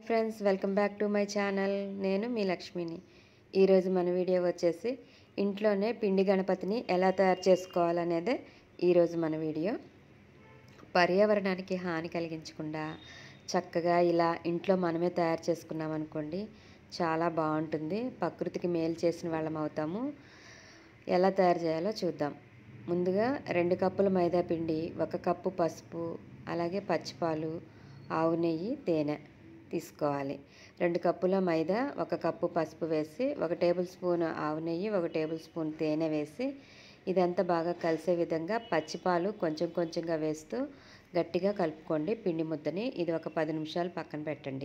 friends welcome back to my channel నేను మీ లక్ష్మిని ఈరోజు మన వీడియో వచ్చేసి ఇంట్లోనే పిండి గణపతిని ఎలా తయారు చేసుకోవాలనేదే ఈరోజు మన వీడియో పర్యావరణానికి హాని కలిగించకుండా చక్కగా ఇలా ఇంట్లో మనమే తయారు చేసుకున్నాం అనుకోండి చాలా బాగుంటుంది ప్రకృతికి మేలు చేసిన వాళ్ళం అవుతాము ఎలా తయారు చేయాలో చూద్దాం ముందుగా రెండు కప్పుల మైదా పిండి ఒక కప్పు పసుపు అలాగే పచ్చిపాలు ఆవు నెయ్యి తేనె తీసుకోవాలి రెండు కప్పుల మైదా ఒక కప్పు పసుపు వేసి ఒక టేబుల్ స్పూన్ ఆవు నెయ్యి ఒక టేబుల్ స్పూన్ తేనె వేసి ఇదంతా బాగా కలిసే విధంగా పచ్చిపాలు కొంచెం కొంచెంగా వేస్తూ గట్టిగా కలుపుకోండి పిండి ముద్దని ఇది ఒక పది నిమిషాలు పక్కన పెట్టండి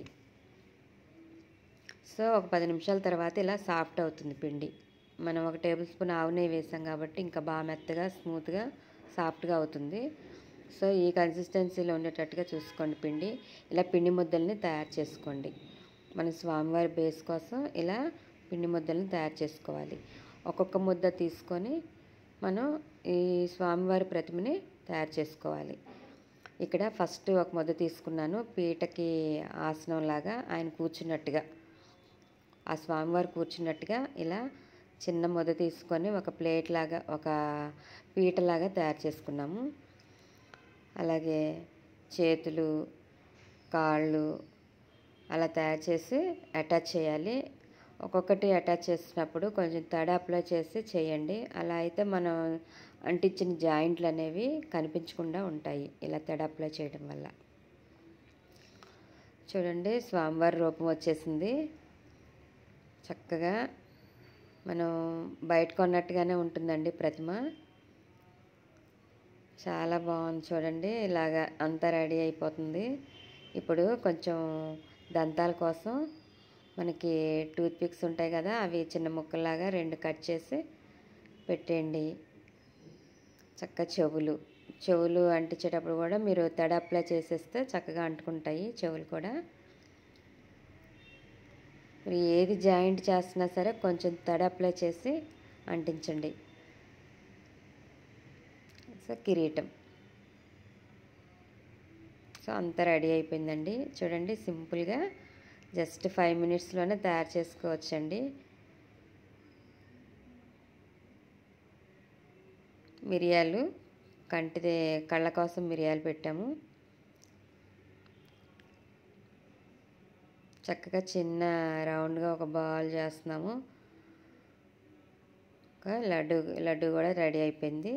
సో ఒక పది నిమిషాల తర్వాత ఇలా సాఫ్ట్ అవుతుంది పిండి మనం ఒక టేబుల్ స్పూన్ ఆవు నెయ్యి వేసాం కాబట్టి ఇంకా బాగా మెత్తగా స్మూత్గా సాఫ్ట్గా అవుతుంది సో ఈ కన్సిస్టెన్సీలో ఉండేటట్టుగా చూసుకోండి పిండి ఇలా పిండి ముద్దల్ని తయారు చేసుకోండి మన స్వామివారి బేస్ కోసం ఇలా పిండి ముద్దల్ని తయారు చేసుకోవాలి ఒక్కొక్క ముద్ద తీసుకొని మనం ఈ స్వామివారి ప్రతిమని తయారు చేసుకోవాలి ఇక్కడ ఫస్ట్ ఒక ముద్ద తీసుకున్నాను పీటకి ఆసనం లాగా ఆయన కూర్చున్నట్టుగా ఆ స్వామివారు కూర్చున్నట్టుగా ఇలా చిన్న ముద్ద తీసుకొని ఒక ప్లేట్ లాగా ఒక పీటలాగా తయారు చేసుకున్నాము అలాగే చేతులు కాళ్ళు అలా తయారు చేసి అటాచ్ చేయాలి ఒక్కొక్కటి అటాచ్ చేసినప్పుడు కొంచెం తడి అప్లై చేసి చేయండి అలా అయితే మనం అంటించిన జాయింట్లు అనేవి కనిపించకుండా ఉంటాయి ఇలా తడి అప్లై చేయడం వల్ల చూడండి స్వామివారి రూపం వచ్చేసింది చక్కగా మనం బయట కొన్నట్టుగానే ఉంటుందండి ప్రతిమ చాలా బాగుంది చూడండి ఇలాగా అంతా రెడీ అయిపోతుంది ఇప్పుడు కొంచెం దంతాల కోసం మనకి టూత్ పిక్స్ ఉంటాయి కదా అవి చిన్న ముక్కలాగా రెండు కట్ చేసి పెట్టేయండి చక్క చెవులు చెవులు అంటించేటప్పుడు కూడా మీరు తడ అప్లై చేసేస్తే చక్కగా అంటుకుంటాయి చెవులు కూడా మీరు ఏది జాయింట్ చేస్తున్నా సరే కొంచెం తడి అప్లై చేసి అంటించండి సో కిరీటం సో అంతా రెడీ అయిపోయిందండి చూడండి సింపుల్గా జస్ట్ ఫైవ్ మినిట్స్లోనే తయారు చేసుకోవచ్చండి మిరియాలు కంటిది కళ్ళ కోసం మిరియాలు పెట్టాము చక్కగా చిన్న రౌండ్గా ఒక బాల్ చేస్తున్నాము ఒక లడ్డు లడ్డు కూడా రెడీ అయిపోయింది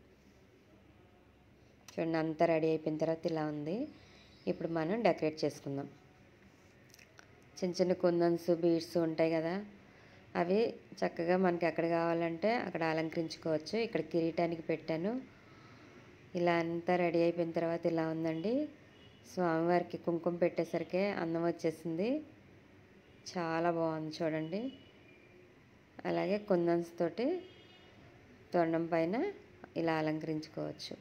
చూడండి అంతా రెడీ అయిపోయిన తర్వాత ఇలా ఉంది ఇప్పుడు మనం డెకరేట్ చేసుకుందాం చిన్న చిన్న కుందన్స్ బీడ్స్ ఉంటాయి కదా అవి చక్కగా మనకి ఎక్కడ కావాలంటే అక్కడ అలంకరించుకోవచ్చు ఇక్కడ కిరీటానికి పెట్టాను ఇలా అంతా రెడీ అయిపోయిన తర్వాత ఇలా ఉందండి స్వామివారికి కుంకుమ పెట్టేసరికి అందం వచ్చేసింది చాలా బాగుంది చూడండి అలాగే కుందన్స్ తోటి తొండం పైన ఇలా అలంకరించుకోవచ్చు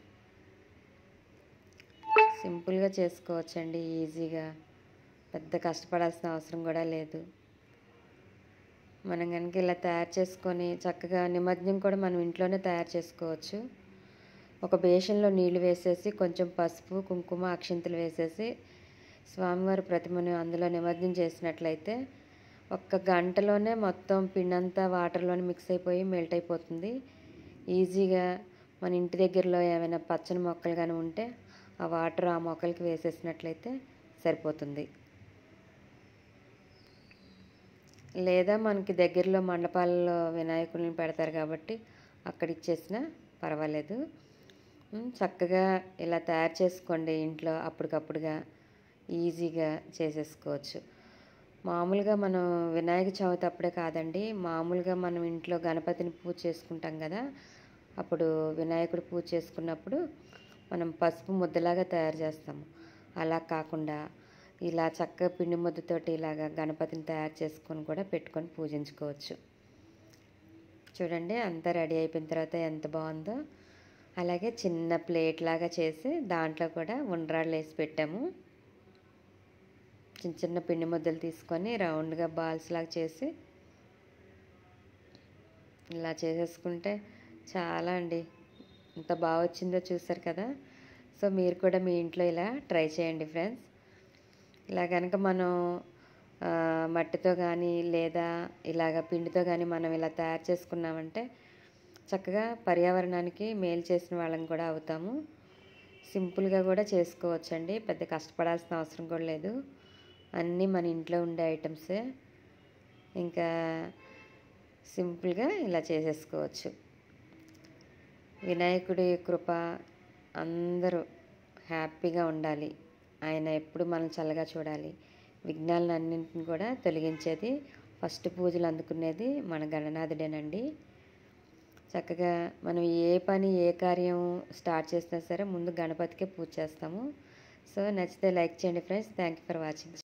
సింపుల్గా చేసుకోవచ్చండి ఈజీగా పెద్ద కష్టపడాల్సిన అవసరం కూడా లేదు మనం కనుక ఇలా తయారు చేసుకొని చక్కగా నిమజ్జనం కూడా మనం ఇంట్లోనే తయారు చేసుకోవచ్చు ఒక బేషన్లో నీళ్లు వేసేసి కొంచెం పసుపు కుంకుమ అక్షింతలు వేసేసి స్వామివారి ప్రతిమను అందులో నిమజ్జనం చేసినట్లయితే ఒక్క గంటలోనే మొత్తం పిండంతా వాటర్లోనే మిక్స్ అయిపోయి మెల్ట్ అయిపోతుంది ఈజీగా మన ఇంటి దగ్గరలో ఏమైనా పచ్చని మొక్కలు కానీ ఉంటే ఆ వాటర్ ఆ మొక్కలకి వేసేసినట్లయితే సరిపోతుంది లేదా మనకి దగ్గరలో మండపాలలో వినాయకుడిని పెడతారు కాబట్టి అక్కడ ఇచ్చేసినా పర్వాలేదు చక్కగా ఇలా తయారు చేసుకోండి ఇంట్లో అప్పటికప్పుడుగా ఈజీగా చేసేసుకోవచ్చు మామూలుగా మనం వినాయక చవితి అప్పుడే కాదండి మామూలుగా మనం ఇంట్లో గణపతిని పూజ చేసుకుంటాం కదా అప్పుడు వినాయకుడు పూజ చేసుకున్నప్పుడు మనం పసుపు ముద్దలాగా తయారు చేస్తాము అలా కాకుండా ఇలా చక్కగా పిండి ముద్దతోటి ఇలాగా గణపతిని తయారు చేసుకొని కూడా పెట్టుకొని పూజించుకోవచ్చు చూడండి అంతా రెడీ అయిపోయిన తర్వాత ఎంత బాగుందో అలాగే చిన్న ప్లేట్ లాగా చేసి దాంట్లో కూడా ఉండ్రాళ్ళు వేసి పెట్టాము చిన్న చిన్న పిండి ముద్దలు తీసుకొని రౌండ్గా బాల్స్ లాగా చేసి ఇలా చేసేసుకుంటే చాలా అండి ఎంత బాగా వచ్చిందో చూసారు కదా సో మీరు కూడా మీ ఇంట్లో ఇలా ట్రై చేయండి ఫ్రెండ్స్ ఇలా కనుక మనం ఆ, మట్టితో కానీ లేదా ఇలాగ పిండితో కానీ మనం ఇలా తయారు చేసుకున్నామంటే చక్కగా పర్యావరణానికి మేలు చేసిన వాళ్ళం కూడా అవుతాము సింపుల్గా కూడా చేసుకోవచ్చండి పెద్ద కష్టపడాల్సిన అవసరం కూడా లేదు అన్నీ మన ఇంట్లో ఉండే ఐటమ్సే ఇంకా సింపుల్గా ఇలా చేసేసుకోవచ్చు వినాయకుడి కృప అందరూ హ్యాపీగా ఉండాలి ఆయన ఎప్పుడు మనం చల్లగా చూడాలి విఘ్నాలను అన్నింటిని కూడా తొలగించేది ఫస్ట్ పూజలు అందుకునేది మన గణనాథుడేనండి చక్కగా మనం ఏ పని ఏ కార్యం స్టార్ట్ చేసినా సరే ముందు గణపతికే పూజ చేస్తాము సో నచ్చితే లైక్ చేయండి friends thank you for watching